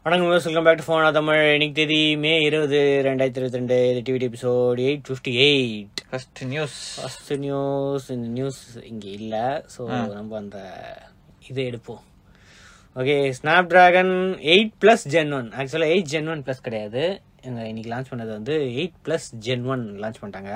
வணக்கம் welcome back to phone Tamil இன்னைக்கு தேதி மே இருபது ரெண்டாயிரத்தி இருபத்தி ரெண்டு DVD episode eight fifty eight first news first news இந்த நியூஸ் இங்கே இல்லை ஸோ நம்ம அந்த இதை எடுப்போம் okay Snapdragon eight plus gen one ஆக்சுவலாக எயிட் ஜென் ஒன் ப்ளஸ் கிடையாது எங்கள் இன்னைக்கு லான்ச் பண்ணது வந்து eight plus gen one launch பண்ணிட்டாங்க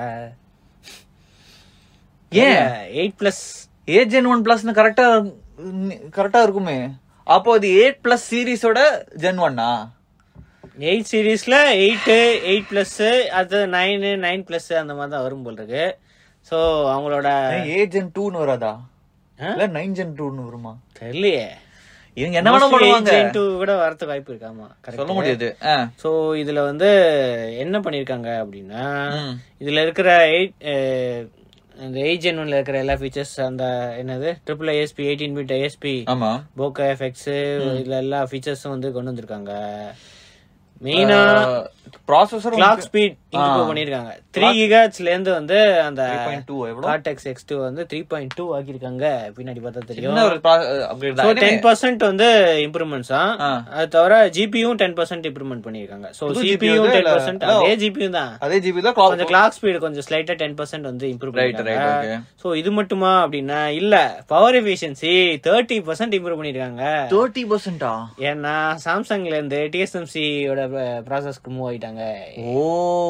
ஏன் eight plus gen one plus கரெக்டா கரெக்டா இருக்குமே அப்போ அது எயிட் பிளஸ் சீரிஸோட ஜென் ஒன்னா எயிட் சீரீஸில் எயிட்டு எயிட் ப்ளஸ்ஸு அது நைனு நைன் ப்ளஸ் அந்த மாதிரி தான் வரும் போல் இருக்கு ஸோ அவங்களோட ஏஜென் டூன்னு வராதா ஆ? இல்ல நைன் ஜென் டூன்னு வருமா தெரியலையே இவங்க என்ன வேணா பண்ணுவாங்க டூ கூட வரதுக்கு வாய்ப்பு இருக்காமா சொல்ல முடியாது ஆ. ஸோ இதுல வந்து என்ன பண்ணிருக்காங்க அப்படின்னா ம். இதுல இருக்கிற எயிட் இந்த எயிட் ஜென் ஒன்ல இருக்கிற எல்லா ஃபீச்சர்ஸ் அந்த என்னது triple ISP eighteen bit ISP ஆமா போக்கா எஃபெக்ட்ஸ் இதுல எல்லா ஃபீச்சர்ஸும் வந்து கொண்டு வந்திருக்காங்க மெயினா ப்ராசஸர் கிளாக் ஸ்பீட் இம்ப்ரூவ் பண்ணிருக்காங்க த்ரீ கிகாட்ஸ்ல இருந்து வந்து அந்த டூ எவ்வளவு கார்டெக்ஸ் எக்ஸ் டூ வந்து த்ரீ பாயிண்ட் டூ ஆக்கியிருக்காங்க பின்னாடி பார்த்தா தெரியும் என்ன ஒரு அப்கிரேட் ஸோ தான் டென் பர்சன்ட் வந்து இம்ப்ரூவ்மெண்ட்ஸ் தான் ஆ. அது தவிர ஜிபியும் டென் பர்சன்ட் இம்ப்ரூவ்மெண்ட் பண்ணிருக்காங்க ஸோ புது சிபியும் GPU டென் இல்ல? பர்சன்ட் இல்ல. அதே ஜிபியும் தான் அதே ஜிபி தான் கிளாக் கொஞ்சம் கிளாக் ஸ்பீடு கொஞ்சம் ஸ்லைட்டா டென் பர்சன்ட் வந்து இம்ப்ரூவ் ரைட் ரைட் பண்ணிருக்காங்க ஓகே ஸோ இது மட்டுமா அப்படின்னா இல்ல power efficiency thirty percent improve பண்ணிருக்காங்க தேர்ட்டி பர்சன்டா ஏன்னா சாம்சங்ல இருந்து டிஎஸ்எம்சியோட ப்ராசஸ்க்கு மூவ் ஆயிட்டாங்க ஓ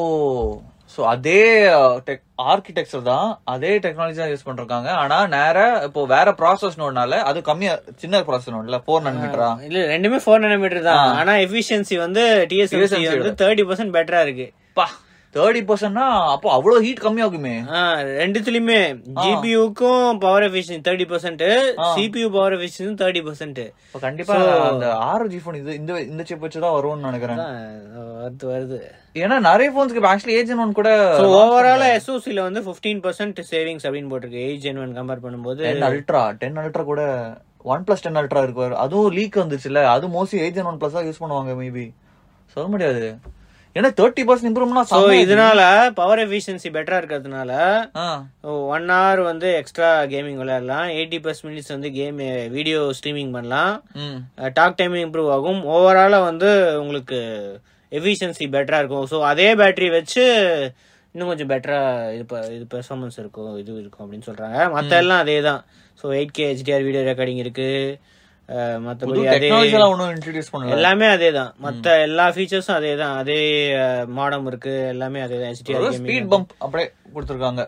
சோ அதே ஆர்கிடெக்சர் தான் அதே டெக்னாலஜி தான் யூஸ் பண்றாங்க ஆனா நேரா இப்போ வேற ப்ராசஸ் நோட்னால அது கம்மியா சின்ன ப்ராசஸ் நோட்ல ஃபோர் நானோமீட்டரா இல்ல ரெண்டுமே ஃபோர் நானோமீட்டர் தான் ஆனா எஃபிஷியன்சி வந்து டிஎஸ்எம்சி TSMC வந்து தேர்ட்டி பர்சன்ட் பெட்டரா இருக்கு பா தேர்ட்டி பர்சன்ட்னா அப்போ அவ்வளவு ஹீட் கம்மியாகுமே ஆ, ரெண்டுத்துலயுமே ஜிபியூக்கும் power efficiency thirty percent CPU power efficiency thirty percent இப்போ கண்டிப்பா அந்த ஆறு ஜி ஃபோன் இது இந்த இந்த சிப் வச்சு தான் வரும்னு நினைக்கிறேன் வருது வருது ஏன்னா நிறைய போன்ஸ்க்கு ஆக்சுவலி ஏஜென்ட் ஒன் கூட ஸோ ஓவராலா எஸ்ஓசில வந்து ஃபிஃப்டீன் பர்சன்ட் சேவிங்ஸ் அப்படின்னு போட்டிருக்கு எயிட் ஜென் ஒன் கம்பேர் பண்ணும்போது டென் அல்ட்ரா டென் அல்ட்ரா கூட ஒன் பிளஸ் டென் அல்ட்ரா இருக்கு அதுவும் லீக் வந்துச்சுல அது மோஸ்ட்லி ஏஜென்ட் ஒன் பிளஸ் தான் யூஸ் பண்ணுவாங்க மேபி சொல்ல முடியாது ஏன்னா தேர்ட்டி பர்சன்ட் இம்ப்ரூவ்மெண்ட் ஸோ இதனால பவர் எஃபிஷியன்சி பெட்டரா இருக்கிறதுனால ஆ ஒன் hour வந்து எக்ஸ்ட்ரா கேமிங் விளையாடலாம் எயிட்டி ப்ளஸ் மினிட்ஸ் வந்து கேம் வீடியோ ஸ்ட்ரீமிங் பண்ணலாம் ம் டாக் டைம் இம்ப்ரூவ் ஆகும் ஓவராலா வந்து உங்களுக்கு எஃபிஷியன்சி பெட்டரா இருக்கும் ஸோ அதே பேட்டரி வச்சு இன்னும் கொஞ்சம் பெட்டரா இது ப- இது பெர்ஃபார்மன்ஸ் இருக்கும் இது இருக்கும் அப்படின்னு சொல்றாங்க மத்த எல்லாம் அதே தான் so eight K HDR video recording இருக்கு அஹ் புது மத்தபடி அதே டெக்னாலஜி எல்லாம் ஒன்றும் இன்ட்ரடியூஸ் பண்ணல எல்லாமே அதே தான் மத்த எல்லா ஃபீச்சர்ஸும் அதே தான் அதே மாடம் இருக்கு எல்லாமே அதே தான் ஹெச்டிஆர் ஸ்பீட் பம்ப் அப்படியே கொடுத்துருக்காங்க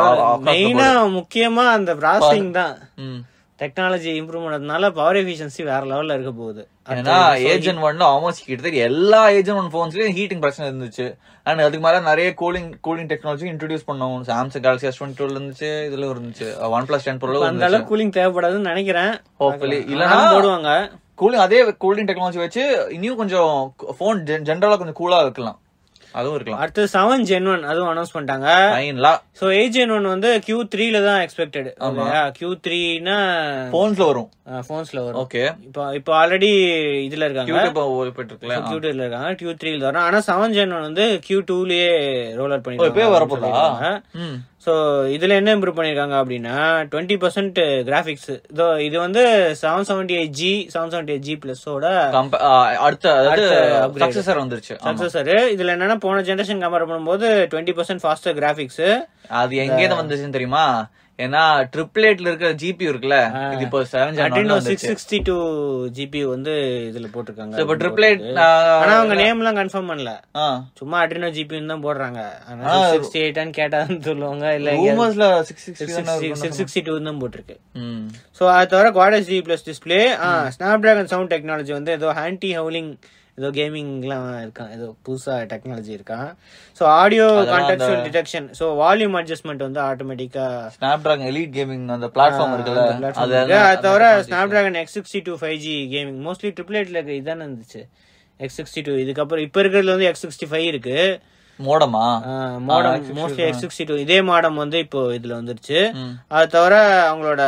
மெயினா முக்கியமா அந்த ப்ராசஸிங் தான் ம் டெக்னாலஜி இம்ப்ரூவ் பண்ணதுனால பவர் எஃபிஷியன்சி வேற லெவல்ல இருக்க போகுது ஏன்னா ஏஜென்ட் ஒன்ல ஆல்மோஸ்ட் கிட்டத்தட்ட எல்லா ஏஜென்ட் ஒன் போன்ஸ்லயும் ஹீட்டிங் பிரச்சனை இருந்துச்சு அண்ட் அதுக்கு மேல நிறைய கூலிங் கூலிங் டெக்னாலஜி இன்ட்ரடியூஸ் பண்ணோம் சாம்சங் கேலக்சி எஸ் டுவெண்ட்டி டூல இருந்துச்சு இதுல இருந்துச்சு ஒன் பிளஸ் டென் ப்ரோல அந்த இருந்துச்சு அளவுக்கு கூலிங் தேவைப்படாதுன்னு நினைக்கிறேன் ஹோப்ஃபுல்லி பார்க்கலாம். இல்லனா ஆனாலும் போடுவாங்க கூலிங் அதே கூலிங் டெக்னாலஜி வச்சு இன்னும் கொஞ்சம் ஃபோன் ஜென்ரலா கொஞ்சம் கூலா இருக்கலாம் அதுவும் இருக்கலாம் அடுத்து செவன் ஜென் ஒன் அதுவும் அனௌன்ஸ் பண்ணிட்டாங்க ஃபைன்லா சோ எயிட் ஜென் ஒன் வந்து கியூ த்ரீல தான் எக்ஸ்பெக்டட் கியூ த்ரீனா போன்ஸ்ல வரும் போன்ஸ்ல வரும் ஓகே இப்போ இப்போ ஆல்ரெடி இதுல இருக்காங்க யூடியூப் போயிட்டு இருக்குல்ல கியூ டூல இருக்காங்க கியூ த்ரீல வரும் ஆனா செவன் ஜென் ஒன் வந்து கியூ டூலயே ரோல் அவுட் இப்பவே வரப்போதா? பண்ணிருக்காங்க ம் ஸோ இதுல என்ன இம்ப்ரூவ் பண்ணிருக்காங்க அப்படின்னா டுவெண்ட்டி பர்சன்ட் கிராஃபிக்ஸ் இதோ இது வந்து seven seventy eight G seven seventy eight G பிளஸோட கம்ப ஆ, அடுத்த அதாவது அடுத்த upgrade. சக்சஸர் வந்துருச்சு ஆமா. சக்சஸர் இதுல என்னன்னா போன ஜெனரேஷன் கம்பேர் பண்ணும்போது டுவெண்ட்டி பர்சன்ட் ஃபாஸ்டர் கிராஃபிக்ஸ் அது எங்கேருந்து வந்துச்சுன்னு தெரியுமா ஏன்னா ட்ரிப்ளேட்ல இருக்கிற ஜிபி இருக்குல்ல இது இப்போ seven Adreno gen six sixty two GP வந்து இதுல போட்டிருக்காங்க இப்போ ட்ரிப்ளேட் ஆனா அவங்க நேம் எல்லாம் கன்ஃபார்ம் பண்ணல ஆ சும்மா அட்ரினோ ஜிபின்னு தான் போடுறாங்க ஆனா சிக்ஸ்டி எயிட்டான்னு கேட்டான்னு சொல்லுவாங்க இல்ல ரூமர்ஸ்ல six six six sixty two தான் போட்டிருக்கு ம் ஸோ அது தவிர quad G plus display Snapdragon sound technology வந்து ஏதோ ஆன்டி ஹவுலிங் ஏதோ கேமிங்லாம் இருக்கான் ஏதோ புதுசா டெக்னாலஜி இருக்கான் so audio contextual detection so volume adjustment வந்து ஆட்டோமேட்டிக்கா ஸ்னாப் டிராகன் எலிட் கேமிங் அந்த பிளாட்ஃபார்ம் இருக்குல்ல அது அது தவிர Snapdragon X sixty two five G gaming mostly triple எயிட்ல இருக்கு இதானே இருந்துச்சு எக்ஸ் சிக்ஸ்டி டூ இதுக்கப்புறம் இப்போ இருக்கிறதுல வந்து எக்ஸ் சிக்ஸ்டி ஃபைவ் இருக்கு மோடமா மாடம் மோஸ்ட்லி எக்ஸ் சிக்ஸ்டி டூ இதே மாடம் வந்து இப்போ இதுல வந்துருச்சு ம். அது தவிர அவங்களோட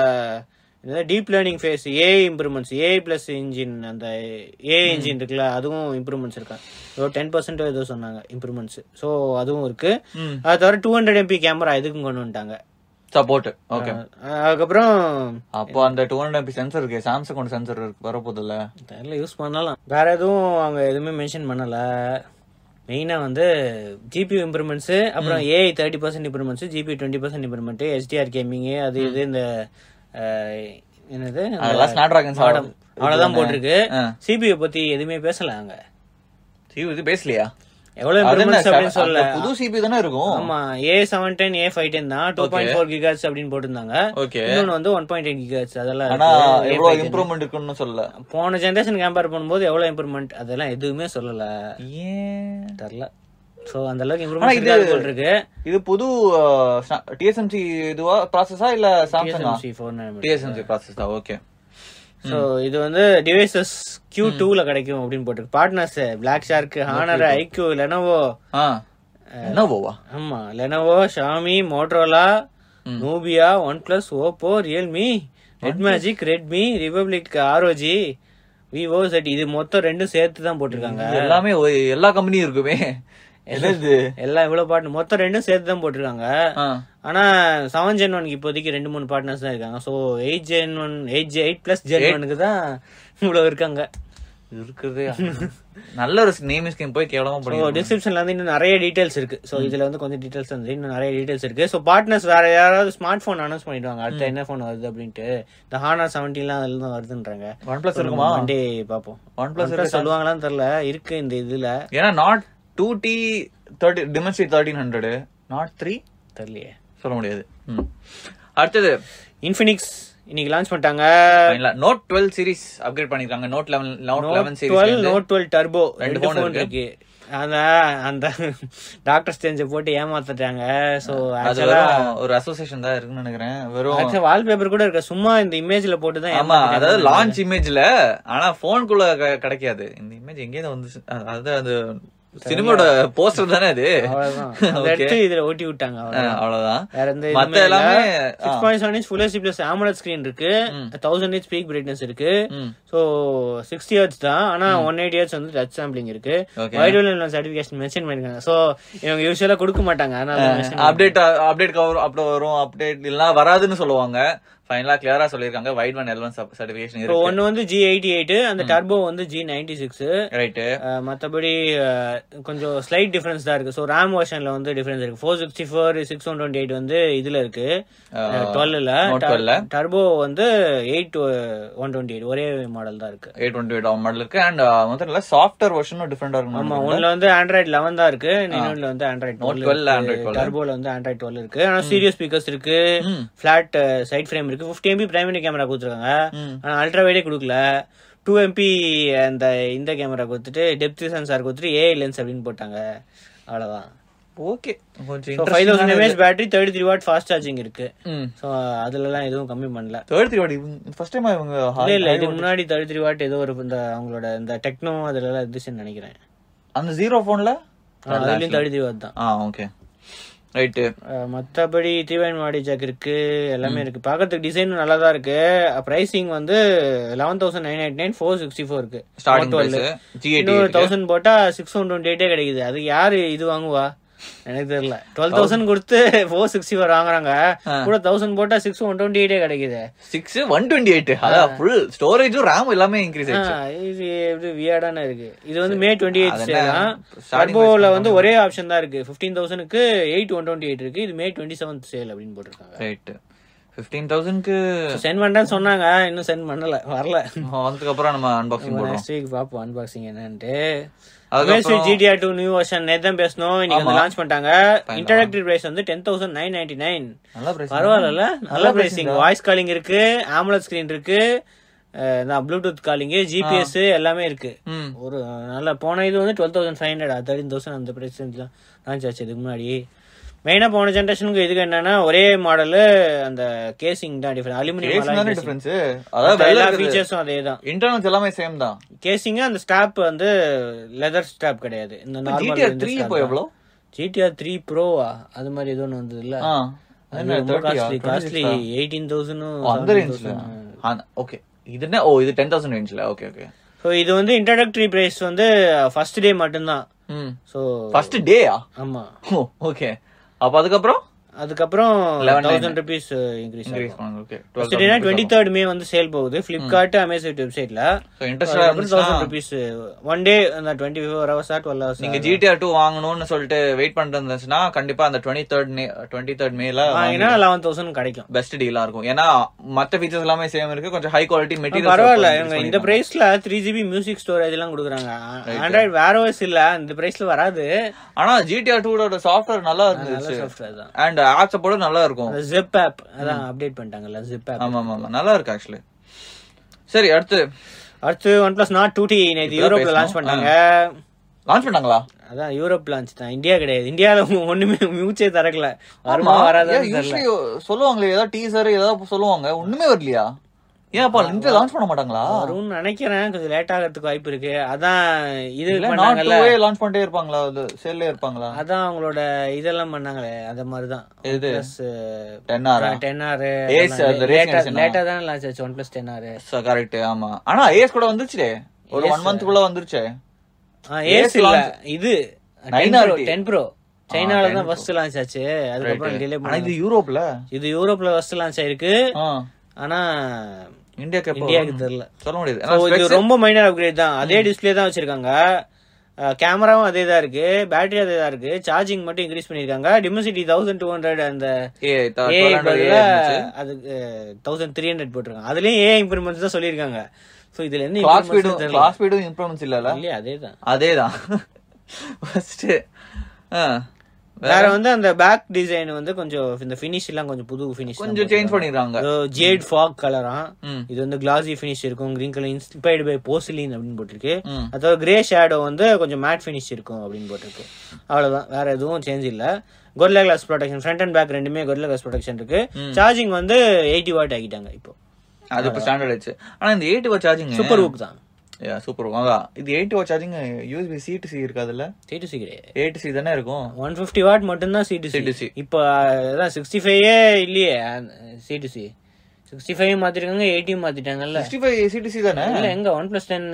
deep learning face A improvements A plus engine அந்த ஏ இன்ஜின் இருக்குல்ல அதுவும் இம்ப்ரூவ்மெண்ட்ஸ் இருக்கா ஏதோ டென் பர்சன்ட் ஏதோ சொன்னாங்க இம்ப்ரூவ்மெண்ட்ஸ் ஸோ அதுவும் இருக்கு ம். அது தவிர டூ ஹண்ட்ரட் எம்பி கேமரா இதுக்கும் கொண்டு வந்துட்டாங்க சப்போர்ட் ஓகே அதுக்கப்புறம் அப்போ அந்த டூ ஹண்ட்ரட் எம்பி சென்சர் இருக்கு சாம்சங் ஒன்று சென்சர் இருக்கு வரப்போதில்ல தெரியல யூஸ் பண்ணலாம் வேற எதுவும் அவங்க எதுவுமே மென்ஷன் பண்ணல மெயினா வந்து ஜிபி இம்ப்ரூவ்மெண்ட்ஸ் அப்புறம் AI thirty percent improvements GP twenty percent improvement HDR gaming அது இது இந்த அஹ், என்னது அந்த அதெல்லாம் ஸ்னாப் டிராகன் modem. அவ்வளவுதான் போட்டிருக்கு ஆ. சிபிஐ பத்தி எதுவுமே பேசல அங்க சிபி இது பேசலையா எவ்வளவு அது என்ன, இம்ப்ரூவ்மெண்ட்ஸ் அப்படின்னு சொல்ல அந்த புது சிபி தானே இருக்கும் ஆமா A seven ten A five ten தான் டூ பாயிண்ட் ஃபோர் கிகாட்ஸ் அப்படின்னு போட்டிருந்தாங்க ஓகே இன்னொன்னு வந்து ஒன் பாயிண்ட் எயிட் கிகாட்ஸ் அதெல்லாம் ஆனா இருக்கு. எவ்வளவு இம்ப்ரூவ்மெண்ட் இருக்குன்னு சொல்லல போன ஜெனரேஷன் கம்பேர் பண்ணும்போது எவ்வளவு இம்ப்ரூவ்மெண்ட் அதெல்லாம் எதுவுமே சொல்லல ஏன் தெரியல சோ அந்த அளவுக்கு ஆனா இம்ப்ரூவ்மெண்ட் இது- இருக்காது போல் இருக்கு இது புது டிஎஸ்எம்சி இதுவா ப்ராசஸா இல்ல சாம்சங்கா TSMC 4nm. டிஎஸ்எம்சி ப்ராசஸ் தான் ஓகே சோ இது வந்து டிவைசஸ் Q2 டூல கிடைக்கும் அப்படின்னு போட்டிருக்கு partners Black Shark Honor iQOO Lenovo ஆ என்ன போவா ஆமா Lenovo Xiaomi Motorola Nubia OnePlus Oppo Realme Red Magic Redmi Republic ROG Vivo செட் இது மொத்தம் ரெண்டும் சேர்த்து தான் போட்டிருக்காங்க எல்லாமே ஒரு- எல்லா கம்பெனியும் இருக்குமே என்னது எல்லாம் இவ்வளவு பார்ட்னர் மொத்தம் ரெண்டும் சேர்த்து தான் போட்டிருக்காங்க ஆ. ஆனா செவன் ஜென் ஒன்க்கு இப்போதைக்கு ரெண்டு மூணு பார்ட்னர்ஸ் தான் இருக்காங்க so eight gen one eight eight plus gen ஒனுக்கு தான் இவ்வளவு இருக்காங்க இருக்கிறதே நல்ல ஒரு நேம் ஸ்கீம் போய் கேவலமா ஸோ பண்ணி டிஸ்கிரிப்ஷன்ல வந்து இன்னும் நிறைய டீடைல்ஸ் இருக்கு ஸோ இதுல வந்து கொஞ்சம் டீடைல்ஸ் வந்து இன்னும் நிறைய டீடைல்ஸ் இருக்கு ஸோ பார்ட்னர்ஸ் வேற யாராவது ஸ்மார்ட் ஃபோன் அனௌன்ஸ் பண்ணிடுவாங்க அடுத்த என்ன ஃபோன் வருது அப்படின்ட்டு இந்த ஹானர் செவன்டீன்லாம் அதுல தான் வருதுன்றாங்க ஒன் பிளஸ் இருக்குமா மண்டே பார்ப்போம் ஒன் பிளஸ் OnePlus சொல்லுவாங்களான்னு தெரியல இருக்கு இந்த இதுல ஏன்னா Nord two T thirty Dimensity thirteen hundred Nord three தெரியலையே சொல்ல முடியாது ம். அடுத்தது இன்ஃபினிக்ஸ் இன்னைக்கு லான்ச் பண்ணிட்டாங்க நோட் டுவெல் சீரிஸ் அப்கிரேட் பண்ணிருக்காங்க Note eleven Note eleven twelve series Note twelve turbo ரெண்டு ரெண்டு phone ஃபோன் இருக்கு அந்த அந்த டாக்டர் ஸ்டேஞ்ச போட்டு ஏமாத்திட்டாங்க சோ அது ஆக்சுவலா வெறும் ஒரு அசோசியேஷன் தான் இருக்குன்னு நினைக்கிறேன் வெறும் ஆக்சுவலா வால்பேப்பர் கூட இருக்கு சும்மா இந்த இமேஜ்ல போட்டு தான் ஆமா அதாவது லான்ச் இமேஜ்ல ஆனா போனுக்குள்ள கிடைக்காது இந்த இமேஜ் எங்கேயும் வந்துச்சு அ- அது அது சினிமாவோட போஸ்டர் தானே அது அவ்வளவுதான் அதை Okay. எடுத்து இதுல ஓட்டி விட்டாங்க ஆ, அவ்வளவுதான். அவ்வளவுதான் வேற எந்த மத்த எல்லாமே six point seven inch full HD plus AMOLED screen இருக்கு தௌசண்ட் இன்ச் பீக் பிரைட்னஸ் இருக்கு ம். சோ சிக்ஸ்டி ஹெர்ட்ஸ் தான் ஆனா ஒன் எயிட்டி ஹெர்ட்ஸ் வந்து டச் சாம்பிளிங் இருக்கு Okay. வைட் சர்டிபிகேஷன் மென்ஷன் பண்ணிருக்காங்க சோ இவங்க யூஸ்வலா கொடுக்க மாட்டாங்க அதனால mention update update cover upload வரும் அப்டேட் இல்லனா வராதுன்னு சொல்லுவாங்க ஃபைனலா கிளியரா சொல்லிருக்காங்க வைட் ஒன் எல் சர்டிபிகேஷன் இப்போ இருக்கு ஒன்னு வந்து ஜி எயிட்டி எயிட் அந்த டர்போ வந்து ஜி நைன்டி சிக்ஸ் ரைட் மற்றபடி கொஞ்சம் ஸ்லைட் டிஃபரன்ஸ் தான் இருக்கு ஸோ ரேம் வெர்ஷன்ல வந்து டிஃபரன்ஸ் இருக்கு four sixty four six one twenty eight வந்து இதுல இருக்கு டுவெல்ல Note 12 ல. டர்போ வந்து எயிட் ஒன் டுவெண்ட்டி எயிட் ஒரே மாடல் தான் இருக்கு எயிட் டுவெண்ட்டி எயிட் மாடல் இருக்கு அண்ட் மொத்தம் இல்ல சாஃப்ட்வேர் வெர்ஷனும் டிஃபரெண்டா ஆமா இருக்கும் ஒன்ல வந்து ஆண்ட்ராய்ட் லெவன் தான் இருக்கு இன்னொன்ல வந்து ஆண்ட்ராய்ட் Note டுவெல் 12 Android 12. டர்போல வந்து ஆண்ட்ராய்ட் டுவெல் இருக்கு ஆனா ஸ்டீரியோ ஸ்பீக்கர்ஸ் இருக்கு ஃபிளாட் சைட் ஃப்ரேம் இருக்கு ஃபிஃப்டி எம்பி பிரைமரி கேமரா கொடுத்துருக்காங்க ஆனா அல்ட்ரா வைடே கொடுக்கல டூ எம்பி அந்த இந்த கேமரா கொடுத்துட்டு டெப்த் சென்சார் கொடுத்துட்டு ஏஐ லென்ஸ் அப்படின்னு போட்டாங்க அவ்வளவுதான் ஓகே கொஞ்சம் so five thousand interesting mAh battery thirty three watt fast charging இருக்கு ம் ஸோ அதுலலாம் எதுவும் கம்மி பண்ணல third three watt first time இவங்க இல்ல high- இல்ல இதுக்கு முன்னாடி தேர்ட்டி த்ரீ வாட் ஏதோ ஒரு இந்த அவங்களோட இந்த டெக்னோ அதுல இருந்துச்சுன்னு நினைக்கிறேன் அந்த ஜீரோ போன்ல அதுலயும் தேர்ட்டி த்ரீ வாட் தான் ஆ ஓகே ரைட்டு அஹ் மத்தபடி த்ரீ வைன் மாடி ஜாக் இருக்கு எல்லாமே இருக்கு பார்க்கறதுக்கு டிசைனும் நல்லா தான் இருக்கு பிரைசிங் வந்து eleven thousand nine eight nine four sixty four இருக்கு ஸ்டார்டிங் பிரைஸ் ஜி இன்னொரு தௌசண்ட் போட்டா சிக்ஸ் ஒன் டுவெண்ட்டி எயிட்டே கிடைக்குது அது யாரு இது வாங்குவா எனக்கு தெரியல டுவெல் தௌசண்ட் கொடுத்து ஃபோர் சிக்ஸ்டி ஃபோர் வாங்குறாங்க கூட தௌசண்ட் போட்டா சிக்ஸ் ஒன் டுவெண்ட்டி எயிட்டே கிடைக்குது சிக்ஸ் ஒன் டுவெண்ட்டி எயிட் அதான் ஃபுல் ஸ்டோரேஜும் ரேம் எல்லாமே இன்க்ரீஸ் ஆயிடுச்சு ஆ, இது எப்படி வியர்டான இருக்கு இது வந்து மே டுவெண்ட்டி எயிட் அது என்ன? தான் Starting டர்போல வந்து ஒரே ஆப்ஷன் தான் இருக்கு ஃபிஃப்டீன் தௌசண்ட்க்கு எயிட் ஒன் டுவெண்ட்டி எயிட் இருக்கு இது மே டுவெண்ட்டி செவன்த் சேல் அப்படின்னு போட்டிருக்காங்க ரைட் ஃபிஃப்டீன் தௌசண்ட்க்கு சென்ட் பண்றேன்னு சொன்னாங்க இன்னும் சென்ட் பண்ணல வரல வந்ததுக்கு அப்புறம் நம்ம அன்பாக்சிங் போடுறோம் நெக்ஸ்ட் வீக் பாப்போம் அன்பாக்சிங் என்னன்ட்டு அதுக்கப்புறம் ஜிடிஆர் டூ நியூ வெர்ஷன் நேத்து தான் பேசணும் இன்னைக்கு வந்து லான்ச் பண்ணிட்டாங்க இன்டராக்டிவ் பிரைஸ் வந்து ten thousand nine ninety nine நல்ல பிரைஸ் பரவாயில்ல நல்ல பிரைசிங் வாய்ஸ் காலிங் இருக்கு ஆம்புலன்ஸ் ஸ்கிரீன் இருக்கு ப்ளூடூத் காலிங் ஜிபிஎஸ் எல்லாமே இருக்கு ம் ஒரு நல்ல போன இது வந்து twelve thousand five hundred thirteen thousand அந்த பிரைஸ் லான்ச் ஆச்சு இதுக்கு முன்னாடி மெயினா போன ஜென்ரேஷனுக்கு இதுக்கு என்னன்னா ஒரே மாடலு அந்த கேசிங் தான் டிஃபரெண்ட் கேஸ் தானே அலுமினியம் டிஃபரன்ஸ் அதாவது எல்லா வெளில ஃபீச்சர்ஸும் அதே தான் இன்டர்னல்ஸ் எல்லாமே சேம் தான் கேசிங் அந்த ஸ்டாப் வந்து லெதர் ஸ்டாப் கிடையாது இந்த ஜிடிஆர் த்ரீ இப்போ நார்மல் எவ்வளோ ஜிடிஆர் த்ரீ ப்ரோவா அது மாதிரி ஏதோ ஒன்று வந்தது இல்ல ஆ அது ரொம்ப காஸ்ட்லி காஸ்ட்லி எயிட்டீன் தௌசண்ட் அந்த ரேஞ்ச்ல ஓகே இது என்ன ஓ இது டென் தௌசண்ட் ரேஞ்ச்ல ஓகே ஓகே ஸோ இது வந்து இன்ட்ரடக்டரி பிரைஸ் வந்து ஃபர்ஸ்ட் டே மட்டும்தான் ம் ஸோ ஃபர்ஸ்ட் டேயா ஆமா ஓ ஓகே அப்ப அதுக்கப்புறம் அதுக்கப்புறம் 11,900. தௌசண்ட் ருபீஸ் இன்க்ரீஸ் இன்க்ரீஸ் பண்ணுங்க ஓகே டுவெண்ட்டி தேர்ட் மே வந்து சேல் போகுது பிளிப்கார்ட் அமேசான் வெப்சைட்ல ஸோ இன்ட்ரெஸ்டா தௌசண்ட் ருபீஸ் ஒன் டே அந்த டுவெண்ட்டி ஃபோர் ஹவர்ஸா டுவெல் ஹவர்ஸ் நீங்க ஜிடிஆர் டூ வாங்கணும்னு சொல்லிட்டு வெயிட் பண்ணிட்டு இருந்துச்சுன்னா கண்டிப்பா அந்த டுவெண்ட்டி தேர்ட் டுவெண்ட்டி தேர்ட் மேல வாங்கினா லெவன் தௌசண்ட் கிடைக்கும் பெஸ்ட் டீலா இருக்கும் ஏன்னா மத்த ஃபீச்சர்ஸ் எல்லாமே சேம் இருக்கு கொஞ்சம் ஹை குவாலிட்டி மெட்டீரியல் பரவாயில்ல இவங்க இந்த பிரைஸ்ல த்ரீ ஜிபி மியூசிக் ஸ்டோரேஜ் எல்லாம் கொடுக்குறாங்க ஆண்ட்ராய்டு வேற ஓஎஸ் இல்ல இந்த பிரைஸ்ல வராது ஆனா ஜிடிஆர் டூட சாஃப்ட்வேர் நல்லா இருந்துச்சு சாஃப்ட்வேர் தான் அண்ட் ஆப் சப்போர்ட் நல்லா இருக்கும் அந்த ஜிப் ஆப் அதான் அப்டேட் பண்ணிட்டாங்கல்ல ஜிப் ஆப் ஆமா ஆமா ஆமா நல்லா இருக்கு ஆக்சுவலி சரி அடுத்து அடுத்து One Plus Nord two T நேற்று யூரோப்ல லான்ச் பண்ணாங்க லான்ச் பண்ணாங்களா அதான் யூரோப் லான்ச் தான் இந்தியா கிடையாது இந்தியால ஒண்ணுமே மியூச்சே திறக்கல வருமா வராதா யூஸ்வலி சொல்லுவாங்களே ஏதாவது டீசர் ஏதாவது சொல்லுவாங்க ஒண்ணுமே வரலையா ஏன் அப்பா இந்தியா லான்ச் பண்ண மாட்டாங்களா வரும்னு நினைக்கிறேன் கொஞ்சம் லேட் ஆகிறதுக்கு வாய்ப்பு இருக்கு அதான் இது இல்ல நாட் பண்ணாங்கல்ல டூவே லான்ச் பண்ணிட்டே இருப்பாங்களா அது சேல்லே இருப்பாங்களா அதான் அவங்களோட இதெல்லாம் பண்ணாங்களே அத மாதிரிதான் எது? Plus ten R ten R Ace, அந்த racing edition ஆ? லேட்டா தான் லான்ச் ஆச்சு One plus ten R correct ஆமா ஆனா ஏஸ் கூட வந்துருச்சே ஒரு ஒன் மந்த் குள்ள வந்துருச்சே ஏஸ் இல்ல இது Nine RT. டென் ப்ரோ சைனால தான் ஃபர்ஸ்ட் லான்ச் ஆச்சு அதுக்கப்புறம் டிலே ஆனா பண்ணி இது யூரோப்ல இது யூரோப்ல ஃபர்ஸ்ட் லான்ச் ஆயிருக்கு ஆ. ஆனா இந்தியாக்கு எப்போ இந்தியாவுக்கு வரும்? தெரியல சொல்ல முடியாது So, ஏன்னா இது ரொம்ப மைனர் அப்கிரேட் தான் அதே டிஸ்ப்ளே தான் வச்சிருக்காங்க கேமராவும் அதே தான் இருக்கு பேட்டரி அதே தான் இருக்கு சார்ஜிங் மட்டும் இன்க்ரீஸ் பண்ணிருக்காங்க டிமோசிட்டி தௌசண்ட் டூ ஹண்ட்ரட் அந்த ஏ த- ஏ 1200 A இருந்துச்சு. அதுக்கு தௌசண்ட் த்ரீ ஹண்ட்ரட் போட்டிருக்காங்க அதுலயும் ஏ இம்ப்ரூவ்மெண்ட்ஸ் தான் சொல்லியிருக்காங்க சோ இதுல என்ன கிளாக் improvements ஸ்பீடும் தெரியல கிளாக் ஸ்பீடும் இம்ப்ரூவ்மெண்ட்ஸ் இல்லல இல்லையா அதே தான் அதேதான் ஃபர்ஸ்ட் வேற வந்து அந்த பேக் டிசைன் வந்து கொஞ்சம் இந்த ஃபினிஷ் எல்லாம் கொஞ்சம் புது ஃபினிஷ் கொஞ்சம் சேஞ்ச் பண்ணிடுறாங்க ஜேட் ஃபாக் கலரா ம். இது வந்து கிளாசி ஃபினிஷ் இருக்கும் green colour inspired by porcelain அப்படின்னு போட்டிருக்கு ம். அதாவது கிரே ஷேடோ வந்து கொஞ்சம் மேட் ஃபினிஷ் இருக்கும் அப்படின்னு போட்டிருக்கு அவ்வளவுதான் வேற எதுவும் சேஞ்ச் இல்ல Gorilla glass protection front and back ரெண்டுமே கொர்லா கிளாஸ் ப்ரொடெக்ஷன் இருக்கு சார்ஜிங் வந்து எயிட்டி வாட் ஆக்கிட்டாங்க இப்போ அது இப்ப ஸ்டாண்டர்ட் ஆயிடுச்சு ஆனா இந்த eight watt charging super VOOC தான் சூப்பர் அதான் இது eight watt charging USB C to C இருக்காதுல்ல சி டு சி கிடையாது எயிட் சி தானே இருக்கும் ஒன் ஃபிஃப்டி வாட் மட்டும்தான் சி டு சி C2C. இப்போ அதான் சிக்ஸ்டி ஃபைவே இல்லையே C to C sixty five மாத்திருக்காங்க எயிட்டியும் மாத்திட்டாங்கல்ல sixty five C to C தானே இல்ல எங்க ஒன் பிளஸ் டென்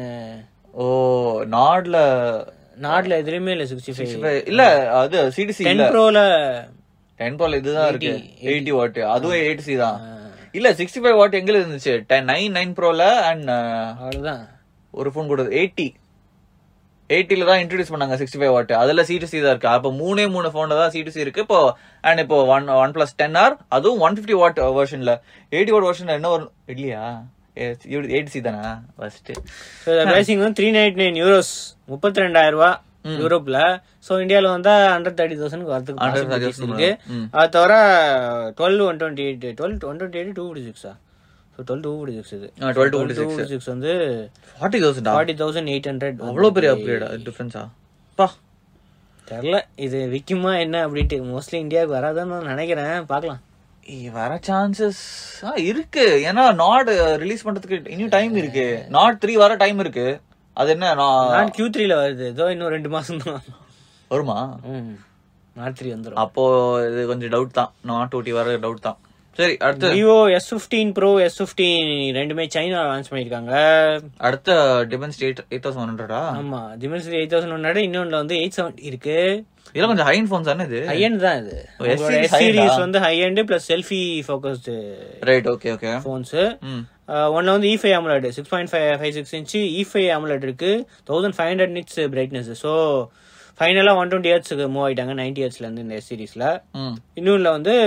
ஓ நாட்ல நாட்ல எதுலயுமே இல்ல சிக்ஸ்டி ஃபைவ் இல்ல அது சி டு சி டென் இல்ல ப்ரோல டென் ப்ரோல இதுதான் இருக்கு எயிட்டி வாட் அதுவும் எயிட் சி தான் இல்ல சிக்ஸ்டி ஃபைவ் வாட் எங்க இருந்துச்சு டென் நைன் நைன் ப்ரோல அண்ட் அவ்வளவுதான் ஒரு ஃபோன் கூட எயிட்டி எயிட்டில தான் இன்ட்ரடியூஸ் பண்ணாங்க சிக்ஸ்டி ஃபைவ் வாட் அதுல சி டு சி தான் இருக்கு அப்ப மூணே மூணு போன்ல தான் சி டு சி இருக்கு இப்போ அண்ட் இப்போ one One plus ten R அதுவும் ஒன் பிப்டி வாட் வெர்ஷன்ல எயிட்டி வாட் வெர்ஷன்ல என்ன வரும் இல்லையா எயிட் சி தானா ஃபர்ஸ்ட் பிரைசிங் வந்து த்ரீ நைன்டி நைன் யூரோஸ் முப்பத்தி ரெண்டாயிரம் ரூபாய் யூரோப்ல சோ இந்தியால வந்தா ஹண்ட்ரட் தேர்ட்டி தௌசண்ட் வரதுக்கு possibilities இருக்கு ம். அது தவிர twelve one twenty eight twelve one twenty eight two fifty சிக்ஸா so twelve two fifty six இது twelve two two fifty six வந்து forty thousand forty thousand eight hundred அவ்வளவு பெரிய அப்கிரேட் டிஃபரன்ஸா பா தெரில இது விக்குமா என்ன அப்படின்ட்டு மோஸ்ட்லி இந்தியாவுக்கு வராதுன்னு நான் நினைக்கிறேன் பார்க்கலாம் ஏய், வர சான்சஸ் இருக்கு ஏன்னா நாட் ரிலீஸ் பண்றதுக்கு இன்னும் டைம் இருக்கு நாட் த்ரீ வர டைம் இருக்கு அது என்ன நான் நான் கியூ த்ரீல வருது ஏதோ இன்னும் ரெண்டு மாசம் தான் வருமா ம் நாட் த்ரீ வந்துடும் அப்போ இது கொஞ்சம் டவுட் தான் நாட் ஓட்டி வர டவுட் தான் சரி அடுத்து Vivo S fifteen pro S fifteen ரெண்டுமே சைனா லான்ச் பண்ணிருக்காங்க அடுத்த Dimensity eight eight thousand one ஹண்ட்ரடா ஆமா டிமென்சிட்டி எயிட் தௌசண்ட் ஒன்னோட இன்னொன்று வந்து எயிட் செவன்டி இருக்கு இதெல்லாம் கொஞ்சம் ஹை ஃபோன்ஸ் தானே இது ஹை end தான் இது ஓ, S series high சீரிஸ் end-ஆ? வந்து high end plus selfie focused right okay okay phones ம் ஒன்ல வந்து E five AMOLED six point five five six inch E five AMOLED இருக்கு thousand five hundred nits brightness so ஃபைனலாக one twenty ஹெட்ஸ்க்கு move ஆயிட்டாங்க ninety ஹெட்ஸ்ல இருந்து இந்த சீரீஸ்ல ம் இன்னொன்ல வந்து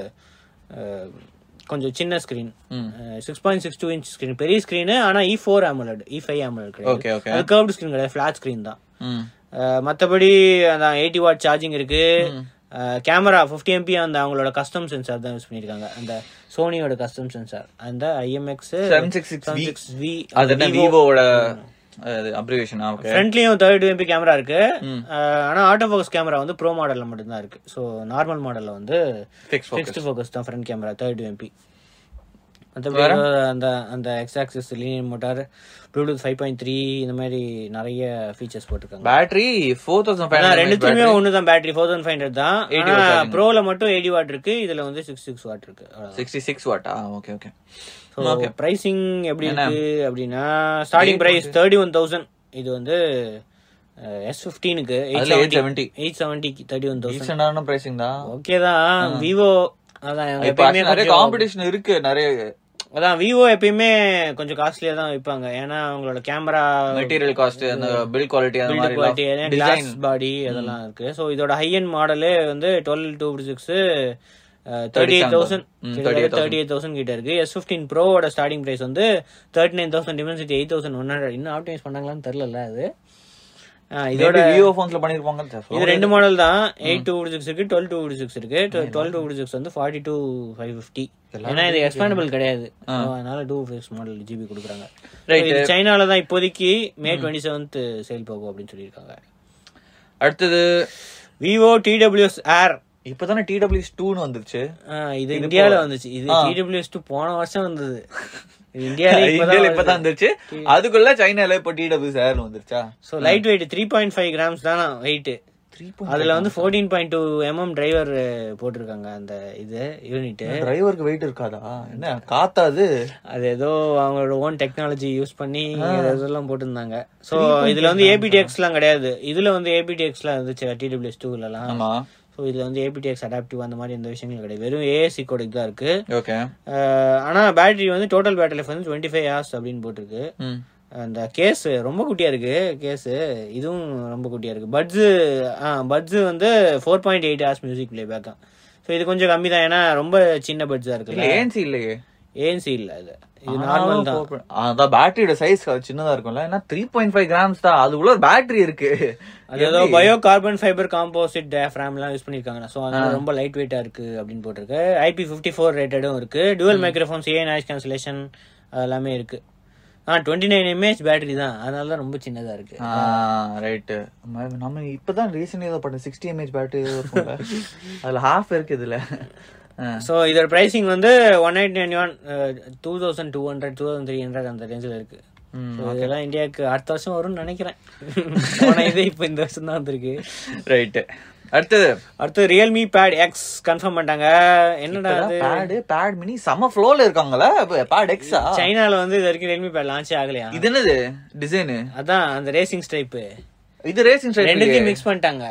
அஹ், கொஞ்சம் சின்ன ஸ்கிரீன் ம் six point six two inch screen பெரிய ஸ்கிரீன் ஆனா E four AMOLED E five AMOLED கிடையாது ஓகே ஓகே அது கர்வ்டு ஸ்கிரீன் கிடையாது ஃபிளாட் ஸ்கிரீன் தான் ம் அஹ், மத்தபடி அந்த எயிட்டி வாட் சார்ஜிங் இருக்கு கேமரா ஃபிஃப்டி எம்பி அந்த அவங்களோட கஸ்டம் சென்சார் தான் யூஸ் பண்ணிருக்காங்க அந்த சோனியோட கஸ்டம் சென்சார் அந்த IMX seven six six V V அது என்ன விவோவோட அப்ரிவேஷனா ஓகே ஃப்ரண்ட்லயும் தேர்ட் எம்பி கேமரா இருக்கு ம். அஹ், ஆனா ஆட்டோ ஃபோக்கஸ் கேமரா வந்து ப்ரோ மாடல்ல மட்டும்தான் இருக்கு ஸோ நார்மல் மாடல்ல வந்து ஃபிக்ஸ் ஃபிக்ஸ்டு ஃபோக்கஸ் தான் ஃப்ரண்ட் கேமரா தேர்ட் எம்பி மற்றபடி அந்த அந்த X axis linear motor Bluetooth five point three இந்த மாதிரி நிறைய ஃபீச்சர்ஸ் போட்டிருக்காங்க பேட்டரி ஃபோர் தௌசண்ட் ஆனா ஃபைவ் ரெண்டுத்துலயுமே ஒன்று தான் battery four thousand five hundred தான் 80 watt charging. ப்ரோல மட்டும் எயிட்டி வாட் இருக்கு இதுல வந்து சிக்ஸ் சிக்ஸ் வாட் இருக்கு சிக்ஸ்டி சிக்ஸ் வாட்டா ஓகே ஓகே ஸோ பிரைசிங் எப்படி இருக்கு அப்படின்னா starting price thirty one thousand இது வந்து எஸ் ஃபிஃப்டீனுக்கு அதுல eight seventy eight seventy thirty one thousand ரீசெண்டான பிரைசிங் தான் ஓகே தான் விவோ அதான் இவங்க இப்ப எப்பயுமே நிறைய கொஞ்சம் காம்படிஷன் இருக்கு நிறைய அதான் விவோ எப்பயுமே கொஞ்சம் காஸ்ட்லியா தான் விற்பாங்க ஏன்னா அவங்களோட கேமரா மெட்டீரியல் காஸ்ட் அந்த பில் குவாலிட்டி அந்த மாதிரி குவாலிட்டி டிசைன் கிளாஸ் பாடி அதெல்லாம் இருக்கு ஸோ இதோட ஹை அண்ட் மாடலே வந்து twelve two six thirty eight thousand thirty eight thousand கிட்ட இருக்கு எஸ் ஃபிஃப்டீன் ப்ரோவோட ஸ்டார்டிங் பிரைஸ் வந்து thirty nine thousand Dimensity eight thousand one hundred இன்னும் ஆப்டிமைஸ் பண்ணாங்களான்னு தெரியல அது ஆஹ் இதோட இதோட விவோ போன்ஸ்ல பண்ணிருப்பாங்க இது ரெண்டு மாடல் தான் எயிட் டூ சிக்ஸ் இருக்கு டுவெல் டூ சிக்ஸ் இருக்கு டுவெல் டூ சிக்ஸ் வந்து ஃபார்ட்டி டூ ஃபைவ் ஃபிஃப்டி ஏன்னா இது எக்ஸ்பேண்டபிள் கிடையாது So, அதனால டூ சிக்ஸ் மாடல் ஜிபி கொடுக்குறாங்க Right. இது சைனால தான் இப்போதைக்கு மே டுவெண்ட்டி செவன்த் சேல் போகும் அப்படின்னு சொல்லியிருக்காங்க அடுத்தது விவோ டிடபிள்யூஎஸ் ஏர் இப்பதானே டிடபிள்யூஸ் டூன்னு வந்துருச்சு இது இந்தியால வந்துச்சு இது டிடபிள்யூஎஸ் டூ போன வருஷம் வந்தது இது இந்தியால இந்தியால இப்பதான் வந்துருச்சு அதுக்குள்ள சைனால இப்ப டிடபிள்யூஸ் ஏர் வந்துருச்சா so light weight three point five grams தானா வெயிட் அதுல வந்து fourteen point two MM driver போட்டிருக்காங்க அந்த இது யூனிட் டிரைவருக்கு வெயிட் இருக்காதா என்ன காத்தாது அது ஏதோ அவங்களோட ஓன் டெக்னாலஜி யூஸ் பண்ணி இதெல்லாம் போட்டிருந்தாங்க ஸோ இதுல வந்து ஏபிடிஎக்ஸ் எல்லாம் கிடையாது இதுல வந்து ஏபிடிஎக்ஸ் எல்லாம் இருந்துச்சு டிடபிள்யூஎஸ் டூலலாம் ஆமா ஸோ இதுல வந்து ஏபிடிஎக்ஸ் அடாப்டிவ் அந்த மாதிரி எந்த விஷயங்களும் கிடையாது வெறும் ஏஎஸ்சி கோடுக்கு தான் இருக்கு ஓகே அஹ் ஆனா பேட்டரி வந்து டோட்டல் பேட்டரி லைஃப் வந்து டுவெண்ட்டி ஃபைவ் ஹவர்ஸ் அப்படின்னு போட்டிருக்கு ம் அந்த கேஸ் ரொம்ப குட்டியா இருக்கு கேஸ் இதுவும் ரொம்ப குட்டியா இருக்கு பட்ஸ் பட்ஸ் வந்து four point eight hours music play பேக்கா ஸோ இது கொஞ்சம் கம்மி தான் ஏன்னா ரொம்ப சின்ன பட்ஸா இல்ல இருக்குல்ல ஏன்சி இல்லையே ஏஎன்சி இல்ல இது இது நார்மல் தான் ஆனாலும் அதான் பேட்டரியோட சைஸ் சின்னதா இருக்கும்ல ஏன்னா த்ரீ பாயிண்ட் ஃபைவ் கிராம்ஸ் தான் அதுக்குள்ள ஒரு பேட்டரி இருக்கு அது ஏதோ bio carbon fibre composite diaphragm எல்லாம் யூஸ் பண்ணிருக்காங்க ஸோ அது ரொம்ப லைட் வெயிட்டா இருக்கு அப்படின்னு போட்டிருக்கு ஐபி ஃபிஃப்டி ஃபோர் ரேட்டடும் இருக்கு dual microphones a noise cancellation எல்லாமே இருக்கு ஆ டுவெண்ட்டி நைன் எம்ஏஹெச் பேட்டரி தான் அதனால தான் ரொம்ப சின்னதா இருக்கு ரைட்டு நம்ம இப்பதான் ரீசெண்ட் ஏதோ பண்ண சிக்ஸ்டி எம்ஏஹெச் பேட்டரி இருக்கும்ல அதுல ஹாஃப் இருக்கு இதுல ஆ. ஸோ இதோட பிரைசிங் வந்து one eight nine one two thousand two hundred two thousand three hundred அந்த ரேஞ்சில் இருக்கு ம், So இதெல்லாம் இந்தியாவுக்கு அடுத்த வருஷம் வரும்னு நினைக்கிறேன் போன இது இப்போ இந்த வருஷம் தான் வந்திருக்கு ரைட்டு அடுத்தது அடுத்து ரியல்மி பேட் எக்ஸ் கன்ஃபார்ம் பண்ணிட்டாங்க என்னடா அது பேடு பேட் மினி செம ஃப்ளோல இருக்காங்கல்ல பேட் எக்ஸா சைனால வந்து இது வரைக்கும் ரியல்மி பேட் லான்ச்சே ஆகலையா இது என்னது டிசைனு அதான் அந்த ரேசிங் ஸ்டைப் இது ரேசிங் ஸ்ட்ரைட் ரெண்டுத்தையும் மிக்ஸ் பண்ணிட்டாங்க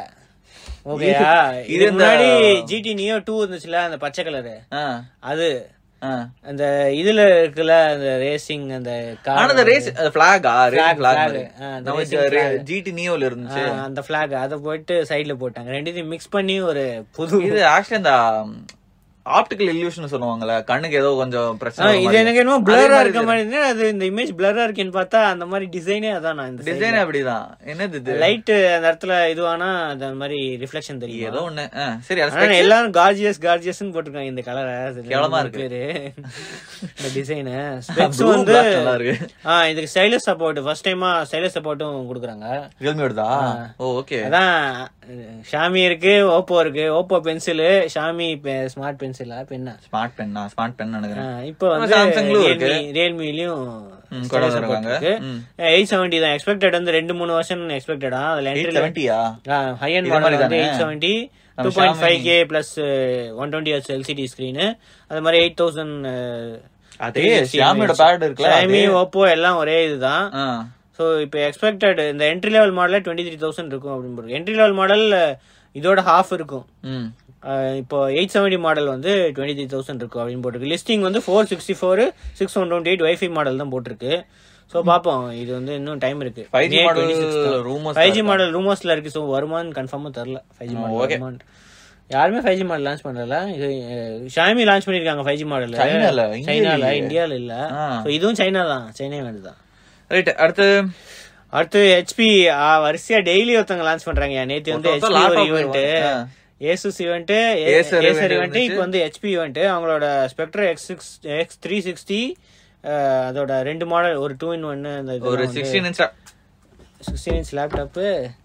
ஓகேயா இது இது இந்த- முன்னாடி ஜிடி நியோ டூ இருந்துச்சுல அந்த பச்சை கலரு அது அந்த இதுல இருக்குல்ல அந்த ரேசிங் அந்த car- ஆனா அந்த ரேஸ் ஃபிளாகா ரேஸ் Flag, ஃபிளாக் flag. ஆ, அந்த racing flag. ஜிடி நியோல இருந்துச்சு ஆ, அந்த பிளாக் அத போயிட்டு சைடுல போட்டாங்க ரெண்டுத்தையும் மிக்ஸ் பண்ணி ஒரு புது இது ஆக்சுவலி அந்த ஆப்டிக்கல் இல்யூஷன் சொல்லுவாங்கல்ல கண்ணுக்கு ஏதோ கொஞ்சம் ஆ, பிரச்சனை இது மாதிரி. எனக்கு என்னமோ அதே பிளரா மாதிரி இருக்க மாதிரி இருந்தது. அது இந்த இமேஜ் பிளரா இருக்கேன்னு பார்த்தா அந்த மாதிரி டிசைனே அதான் நான் இந்த டிசைன் அப்படிதான் என்னது இது லைட் அந்த இடத்துல இதுவானா அந்த மாதிரி ரிஃப்ளெக்ஷன் தெரியும் ஏதோ ஒண்ணு ஆ, சரி அது ஆனா எல்லாரும் கார்ஜியஸ் கார்ஜியஸ் போட்டிருக்காங்க இந்த கலரை கேவலமா இருக்கு. பேரு இந்த டிசைன் ஸ்பெக்ஸ் Blue வந்து black நல்லா இருக்கு. ஆ இதுக்கு ஸ்டைலஸ் சப்போர்ட் ஃபர்ஸ்ட் டைமா ஸ்டைலஸ் சப்போர்ட்டும் கொடுக்குறாங்க ரியல்மி வருதா ஓ ஓகே அதான் ஷாமி இருக்கு ஓப்போ இருக்கு ஓப்போ பென்சில் ஷாமி ஸ்மார்ட் பென்சிலா பென்னா ஸ்மார்ட் பென்னா ஸ்மார்ட் பென் நினைக்கிறேன் இப்போ வந்து சாம்சங்லயும் இருக்கு. ரியல்மிலயும் ம், கொண்டு வந்திருக்காங்க. ம். எயிட் செவன்டி தான் எக்ஸ்பெக்டட் வந்து ரெண்டு மூணு வருஷம் எக்ஸ்பெக்டடா அதுல எயிட் என்ட்ரி செவன்ட்டியா ஹை அண்ட் இது மாடல் மாதிரி வந்து தானே? எயிட் செவன்டி நம்ம two point five Xiaomi- K plus one twenty H LCD screen அது மாதிரி எயிட் தௌசண்ட் அதே ஷியாமியோட பேட் இருக்குல்ல ஷாமி ஓப்போ எல்லாம் ஒரே இதுதான் ஆ. ஸோ இப்போ எக்ஸ்பெக்டட் இந்த என்ட்ரி லெவல் மாடலில் டுவெண்ட்டி த்ரீ தௌசண்ட் இருக்கும் அப்படின்னு போட்டு என்ட்ரி லெவல் மாடல் இதோட ஹாஃப் இருக்கும் ம் அஹ் இப்போ எயிட் செவன்டி மாடல் வந்து டுவெண்ட்டி த்ரீ தௌசண்ட் இருக்கும் அப்படின்னு போட்டிருக்கு லிஸ்டிங் வந்து four sixty four six one twenty eight wifi model தான் போட்டிருக்கு ஸோ பார்ப்போம் இது வந்து இன்னும் டைம் இருக்கு 5G model rumors five G model ரூமர்ஸ்ல இருக்கு ஸோ வருமான்னு கன்ஃபார்மாக தெரில ஃபைவ் ஜி மாடல் okay. வருமான்னு யாருமே ஃபைவ் ஜி மாடல் லான்ச் பண்ணல இது ஷாமி லான்ச் பண்ணிருக்காங்க ஃபைவ் ஜி மாடல் சைனால, இந்தியால சைனால இல்லையே. இந்தியால இல்ல ஆ. ஸோ இதுவும் சைனா தான் சைனா வேண்டு தான் ரைட் அடுத்து அடுத்து ஹெச்பி வரிசையா டெய்லி ஒருத்தவங்க லான்ச் பண்றாங்க நேத்து வந்து ஒருத்தன் ஹெச்பி ஒரு laptop ஈவெண்ட் ஆ. Asus event Acer event Acer event இருந்துச்சு. இப்போ வந்து ஹெச்பி ஈவெண்ட் அவங்களோட Spectre X six X three sixty அதோட ரெண்டு மாடல் ஒரு டூ இன் ஒன்னு அந்த ஒரு sixteen inch sixteen inch laptop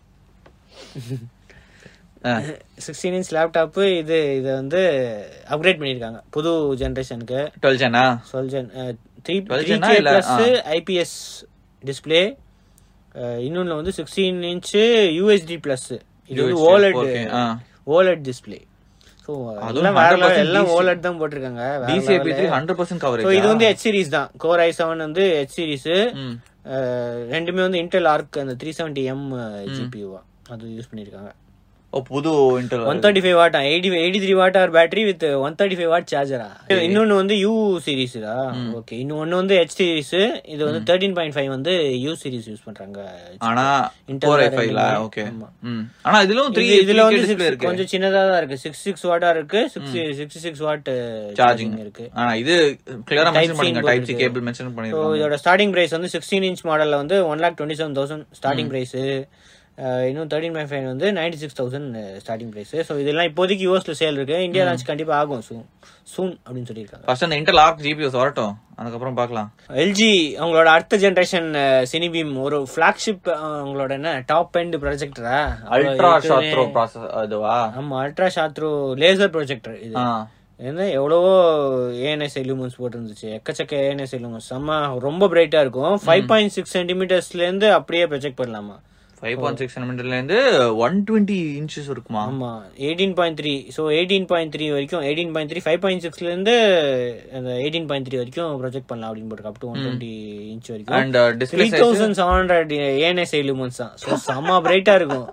sixteen inch laptop இது இதை வந்து அப்கிரேட் பண்ணியிருக்காங்க புது ஜென்ரேஷனுக்கு டுவெல் ஜெனா சொல்ஜன் த்ரீ 12 த்ரீ ஜென்னா கே இல்ல? ப்ளஸ் ஆ. ஐபிஎஸ் டிஸ்பிளே இன்னொன்று வந்து சிக்ஸ்டீன் இன்ச்சு யூஎஸ்டி ப்ளஸ் இது வந்து UHD, ஓலட் 4K, ஆ. ஓலட் டிஸ்பிளே ஸோ அதுவும் எல்லாம் வேற 100% level, எல்லாம் DC. ஓலட் தான் போட்டிருக்காங்க DCIP three hundred percent so coverage இது வந்து ஹெச் சீரிஸ் தான் கோர் ஐ செவன் வந்து ஹெச் சீரிஸ் ம் அஹ், ரெண்டுமே வந்து இன்டெல் ஆர்க் அந்த த்ரீ செவன்டி எம் ஜிபியூவா அது யூஸ் பண்ணியிருக்காங்க ஓ புது Intel one thirty five watt eighty eighty three watt hour battery with one thirty five watt சார்ஜரா இன்னொன்னு வந்து யூ சீரிஸ்டா ஓகே இன்னொன்னு வந்து ஹெச் சீரிஸ் இது வந்து தேர்ட்டின் பாயிண்ட் ஃபைவ் வந்து யூ சீரிஸ் யூஸ் பண்றாங்க ஆனா Intel ஃபோர் ஐ வேற ஃபைவ்ல ரெண்டுமே. ஓகே ஆமா. ம் ஆனா இதுலயும் த்ரீ இது- இதுல வந்து டிஸ்பிளே six- இருக்கு கொஞ்சம் சின்னதா தான் இருக்கு சிக்ஸ் சிக்ஸ் வாட்டா இருக்கு six sixty six watt charging charging இருக்கு ஆனா இது கிளியரா Type மென்ஷன் C பண்ணுங்க டைப் சி போட்டிருக்கு. கேபிள் மென்ஷன் ஸோ பண்ணிருக்காங்க இதோட ஸ்டார்டிங் பிரைஸ் வந்து சிக்ஸ்டீன் இன்ச் மாடல்ல வந்து one lakh twenty seven thousand starting price இன்னும் தேர்ட்டின் பாயிண்ட் ஃபைவ் வந்து ninety six thousand starting price so இதெல்லாம் இப்போதைக்கு யூஎஸ்ல சேல் இருக்கு இந்தியா லான்ச் கண்டிப்பா ஆகும் சூன் சூன் அப்படின்னு சொல்லியிருக்காங்க ஃபர்ஸ்ட் அந்த இன்டெல் ஆர்க் ஜிபிஎஸ் வரட்டும் அதுக்கப்புறம் பார்க்கலாம் எல்ஜி அவங்களோட அடுத்த ஜென்ரேஷன் சினிபீம் ஒரு ஃபிளாக்ஷிப் அவங்களோட என்ன டாப் எண்ட் ப்ரொஜெக்டரா அல்ட்ரா ஷார்ட் த்ரோ ப்ராசஸ் அதுவா ஆமா அல்ட்ரா ஷாத்ரோ லேசர் ப்ரொஜெக்டர் இது ஆ என்ன எவ்வளவோ ஏஎன்எஸ் எலிமெண்ட்ஸ் போட்டுருந்துச்சு எக்கச்சக்க ஏஎன்எஸ் எலிமெண்ட்ஸ் செம்ம ரொம்ப பிரைட்டா இருக்கும் ஃபைவ் பாயிண்ட் சிக்ஸ் சென்டிமீட்டர்ஸ்ல இருந்து அப்படியே ப்ரொஜெக்ட் பண்ணலாமா ஃபைவ் பாயிண்ட் சிக்ஸ் சென்டிமீட்டர்ல இருந்து ஒன் டுவெண்ட்டி இன்ச்சஸ் இருக்குமா ஆமா eighteen point three so eighteen point three வரைக்கும் eighteen point three five point சிக்ஸ்ல இருந்து அந்த எயிட்டீன் பாயிண்ட் த்ரீ வரைக்கும் ப்ரொஜெக்ட் பண்ணலாம் அப்படின்னு போட்டு up to one twenty inch வரைக்கும் and display three thousand seven hundred ANS elements தான் ஸோ செம்ம பிரைட்டா இருக்கும்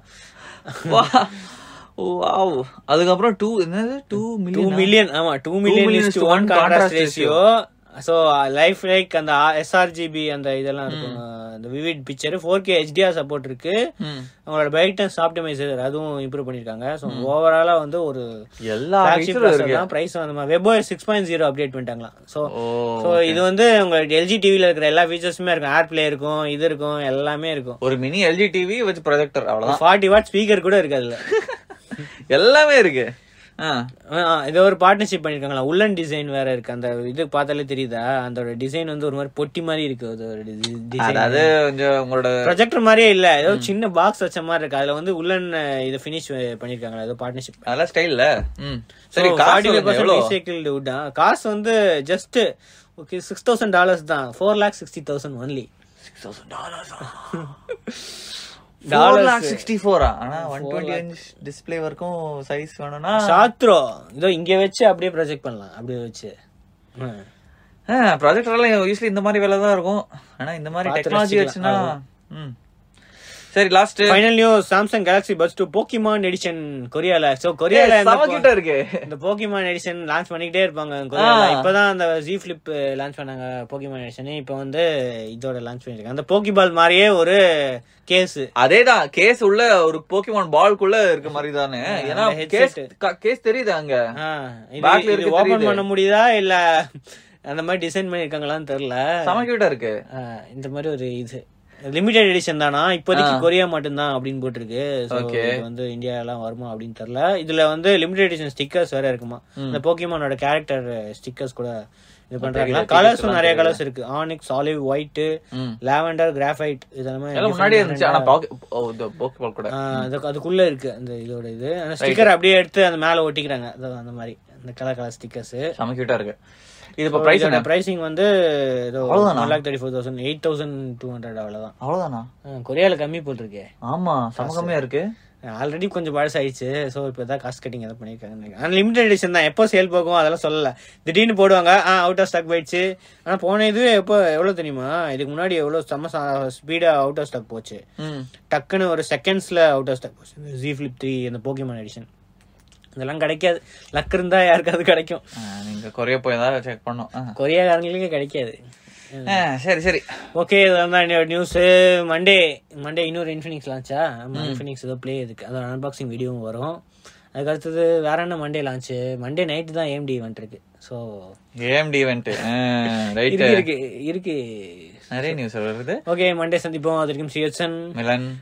வாவ் அதுக்கப்புறம் டூ என்னது டூ டூ மில்லியன் மில்லியன் ஆமா two million million is is to one one contrast contrast ratio so life like அந்த sRGB அந்த இதெல்லாம் இருக்கும் அந்த vivid picture four K HDR support இருக்கு அவங்களோட பிரைட்னஸ் ஆப்டிமைசர் அதுவும் இம்ப்ரூவ் பண்ணிருக்காங்க ஸோ ஓவராலா வந்து ஒரு எல்லா flagship feature processor இருக்கு தான் பிரைஸ் வந்து webOS six point zero update பண்ணிட்டாங்களாம் ஸோ ஓ ஸோ இது வந்து உங்களுக்கு எல்ஜி டிவில இருக்கிற எல்லா ஃபீச்சர்ஸுமே இருக்கும் ஏர் பிளே இருக்கும் இது இருக்கும் எல்லாமே இருக்கும் ஒரு mini LG TV with projector அவ்வளவுதான் ஃபார்ட்டி வாட் ஸ்பீக்கர் கூட இருக்கு அதுல எல்லாமே இருக்கு ஆ. ஆ, இது ஒரு பார்ட்னர்ஷிப் பண்ணிருக்காங்களா உள்ளன் டிசைன் வேற இருக்கு அந்த இது பார்த்தாலே தெரியுதா அந்த டிசைன் வந்து ஒரு மாதிரி பொட்டி மாதிரி இருக்கு அது ஒரு டிசைன் அதாவது கொஞ்சம் உங்களோட ப்ரொஜெக்டர் மாதிரியே இல்ல ஏதோ சின்ன பாக்ஸ் வச்ச மாதிரி இருக்கு அதுல வந்து உள்ளன் இது ஃபினிஷ் பண்ணிருக்காங்களா ஏதோ பார்ட்னர்ஷிப் நல்ல ஸ்டைல்ல ம் சரி காசு சொல்லுங்க, எவ்வளவு ரீசைக்கிள்டு வுட்டா காசு வந்து just okay six thousand dollars தான் four lakh sixty thousand only dollar lakh sixty ஃபோரா ஆனா ஒன் டுவெண்ட்டி இன்ச் டிஸ்பிளே வரைக்கும் சைஸ் வேணும்னா சாத்ரோ இதோ இங்க வச்சு அப்படியே ப்ரொஜெக்ட் பண்ணலாம் அப்படியே வச்சு ம். ப்ராஜெக்டர் எல்லாம் யூஸ்வலி இந்த மாதிரி வேலை தான் இருக்கும் ஆனா இந்த மாதிரி பார்த்து டெக்னாலஜி ரசிக்கலாம். வச்சுனா ம் சரி last final news Samsung Galaxy Buds two Pokemon edition கொரியால சோ கொரியால இந்த சம po- கிட்ட இருக்கு இந்த போக்கிமான் எடிஷன் லான்ச் பண்ணிக்கிட்டே இருப்பாங்க கொரியால இப்பதான் அந்த ஜி ஃபிளிப் லான்ச் பண்ணாங்க போக்கிமான் எடிஷன் இப்போ வந்து இதோட லான்ச் பண்ணிருக்காங்க அந்த போக்கிபால் மாதிரியே ஒரு கேஸ் அதேதான் கேஸ் உள்ள ஒரு போக்கிமான் பால்குள்ள இருக்க மாதிரி தானே ஏன்னா அந்த கேஸ் headset. கேஸ் தெரியுது அங்க இது Back ல இருக்கு ஓபன் தெரியுது. பண்ண முடியுதா இல்ல அந்த மாதிரி டிசைன் பண்ணிருக்காங்களான்னு தெரியல சம கிட்ட இருக்கு ஆ, இந்த மாதிரி ஒரு இது லிமிடெட் எடிஷன் தானா இப்போதைக்கு கொரியா மட்டும்தான் அப்படின்னு போட்டிருக்கு So, Okay. இது வந்து இந்தியா எல்லாம் வருமா அப்படின்னு தெரியல இதுல வந்து லிமிடெட் எடிஷன் ஸ்டிக்கர்ஸ் வேற இருக்குமா இந்த போக்கிமானோட கேரக்டர் ஸ்டிக்கர்ஸ் கூட இது பண்றாங்க கலர்ஸும் நிறைய கலர்ஸ் இருக்கு ஆனிக்ஸ் ஆலிவ் ஒயிட் ம். லாவெண்டர் கிராஃபைட் இதெல்லாமே எல்லாம் முன்னாடியே இருந்துச்சு ஆனா போக்கிபால் கூட ஆ, அது- அதுக்குள்ள இருக்கு அந்த இதோட இது அந்த ஸ்டிக்கர் அப்படியே எடுத்து அந்த மேல ஒட்டிக்கிறாங்க அது அந்த மாதிரி அந்த கலர் கலர் ஸ்டிக்கர்ஸ் சம கிட்ட இருக்கு இது இப்ப பிரைஸ் என்ன பிரைசிங் வந்து ஏதோ அவ்வளவுதானா? One lakh thirty four thousand eight thousand two hundred அவ்வளவுதான் அவ்வளவுதானா ஆ, கொரியால கம்மி போட்டிருக்கே ஆமா சம கம்மியா இருக்கு ஆல்ரெடி கொஞ்சம் பழசாயிடுச்சு ஸோ இப்போ தான் காஸ்ட் கட்டிங் எதாவது பண்ணியிருக்காங்க ஆனால் லிமிடெட் எடிஷன் தான் எப்போ சேல் போகும் அதெல்லாம் சொல்லல திடீர்னு போடுவாங்க ஆ அவுட் ஆஃப் ஸ்டாக் போயிடுச்சு ஆனால் போன இது எப்போ எவ்வளோ தெரியுமா இதுக்கு முன்னாடி எவ்வளோ செம்ம ஸ்பீடாக அவுட் ஆஃப் ஸ்டாக் போச்சு ம் டக்குன்னு ஒரு செகண்ட்ஸில் அவுட் ஆஃப் ஸ்டாக் போச்சு இந்த ஜி ஃபிளிப் த்ரீ இந்த போக்கிமான் எடிஷன் இதெல்லாம் கிடைக்காது லக் இருந்தா யாருக்காவது கிடைக்கும் ஆ, நீங்க கொரியா போய் தான் செக் பண்ணோம் ஆ. கொரியாக்காரங்களுக்கு கிடைக்காது ஆ, சரி சரி ஓகே இதான் என்னோட நியூஸ் மண்டே மண்டே இன்னொரு இன்ஃபினிக்ஸ் லான்ச்சா இன்ஃபினிக்ஸ் ஏதோ ப்ளே இதுக்கு அதோட அன்பாக்சிங் வீடியோவும் வரும் அதுக்கு அடுத்தது வேற என்ன மண்டே லான்ச்சு மண்டே நைட்டு தான் ஏஎம்டி ஈவெண்ட் இருக்கு ஸோ ஏஎம்டி இவெண்ட் ரைட் இருக்கு இருக்கு இருக்கு நிறைய நியூஸ் வருது ஓகே மண்டே சந்திப்போம் அது வரைக்கும் சிஎஸ்என் மிலன்